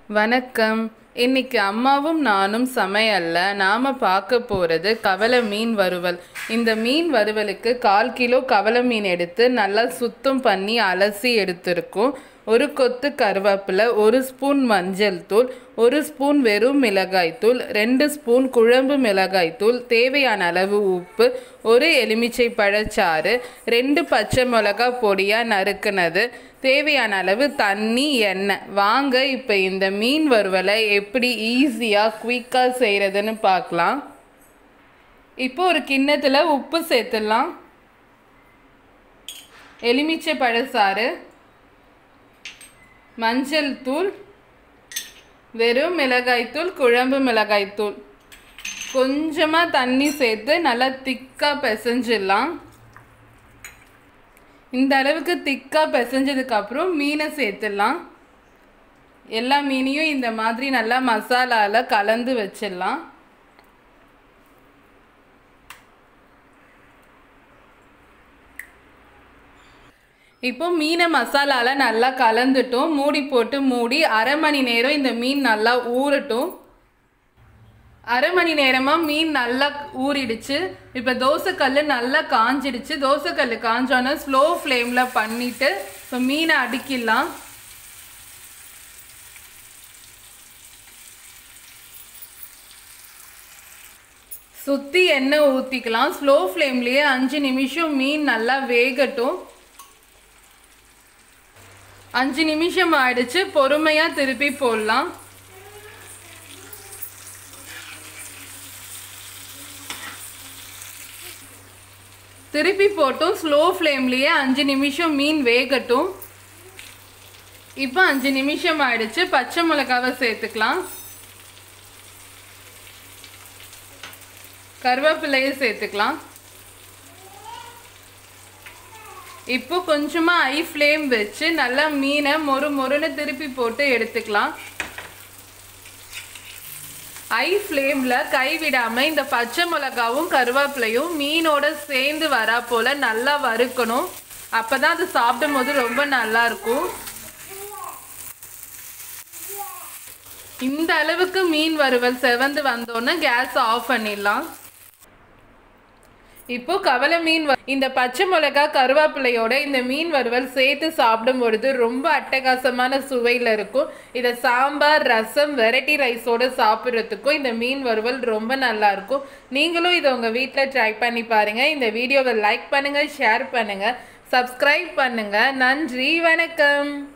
வணக்கம் இன்னைக்கு அம்மாவும் நானும் சமையல்ல நாம பார்க்க போறது கவலை மீன் வறுவல் இந்த மீன் வறுவலுக்கு கால் கிலோ கவலை மீன் எடுத்து நல்லா சுத்தம் பண்ணி அலசி எடுத்திருக்கோம் ஒரு கொத்து கருவேப்பிலை ஒரு ஸ்பூன் மஞ்சள் தூள் ஒரு ஸ்பூன் வெறும் மிளகாய்த்தூள் ரெண்டு ஸ்பூன் குழம்பு மிளகாய்த்தூள் தேவையான அளவு உப்பு ஒரு எலுமிச்சை பழச்சாறு ரெண்டு பச்சை மிளகா பொடியாக நறுக்குனது தேவையான அளவு தண்ணி எண்ணெய் வாங்க இப்போ இந்த மீன் வறுவலை எப்படி ஈஸியாக குயிக்காக செய்கிறதுன்னு பார்க்கலாம் இப்போ ஒரு கிண்ணத்தில் உப்பு சேர்த்துடலாம் எலுமிச்சை பழச்சாறு மஞ்சள் தூள் வெறும் மிளகாய்த்தூள் குழம்பு மிளகாய்த்தூள் கொஞ்சமாக தண்ணி சேர்த்து நல்லா திக்காக பிசைஞ்சிடலாம் இந்த அளவுக்கு திக்காக பிசைஞ்சதுக்கப்புறம் மீனை சேர்த்துடலாம் எல்லா மீனையும் இந்த மாதிரி நல்லா மசாலாவில் கலந்து வச்சிடலாம் இப்போ மீனை மசாலால நல்லா கலந்துட்டோம் மூடி போட்டு மூடி அரை மணி நேரம் இந்த மீன் நல்லா ஊறட்டும் அரை மணி நேரமாக மீன் நல்லா ஊறிடுச்சு இப்போ தோசைக்கல் நல்லா காஞ்சிடுச்சு தோசைக்கல் காஞ்சோன்னே ஸ்லோ ஃப்ளேமில் பண்ணிவிட்டு இப்போ மீனை அடுக்கிடலாம் சுற்றி எண்ணெய் ஊற்றிக்கலாம் ஸ்லோ ஃப்ளேம்லேயே அஞ்சு நிமிஷம் மீன் நல்லா வேகட்டும் அஞ்சு நிமிஷம் ஆயிடுச்சு பொறுமையாக திருப்பி போடலாம் திருப்பி போட்டும் ஸ்லோ ஃப்ளேம்லேயே அஞ்சு நிமிஷம் மீன் வேகட்டும் இப்போ அஞ்சு நிமிஷம் ஆயிடுச்சு பச்சை மிளகாவை சேர்த்துக்கலாம் கருவேப்பிலையை சேர்த்துக்கலாம் இப்போ கொஞ்சமாக ஐ ஃப்ளேம் வச்சு நல்லா மீனை மொறு மொறுன்னு திருப்பி போட்டு எடுத்துக்கலாம் ஐ ஃப்ளேமில் கைவிடாமல் இந்த பச்சை மிளகாவும் கருவேப்பிலையும் மீனோட சேர்ந்து வரா போல் நல்லா வறுக்கணும் அப்போ தான் அது சாப்பிடும் போது ரொம்ப நல்லா இருக்கும் இந்த அளவுக்கு மீன் வறுவல் செவந்து வந்தோன்னே கேஸ் ஆஃப் பண்ணிடலாம் இப்போ கவலை மீன் இந்த பச்சை மிளகா கருவேப்பிலையோட இந்த மீன் வறுவல் சேர்த்து சாப்பிடும் பொழுது ரொம்ப அட்டகாசமான சுவையில் இருக்கும் இதை சாம்பார் ரசம் வெரைட்டி ரைஸோட சாப்பிட்றதுக்கும் இந்த மீன் வறுவல் ரொம்ப நல்லா இருக்கும் நீங்களும் இதை உங்கள் வீட்டில் ட்ரை பண்ணி பாருங்கள் இந்த வீடியோவை லைக் பண்ணுங்கள் ஷேர் பண்ணுங்கள் சப்ஸ்கிரைப் பண்ணுங்கள் நன்றி வணக்கம்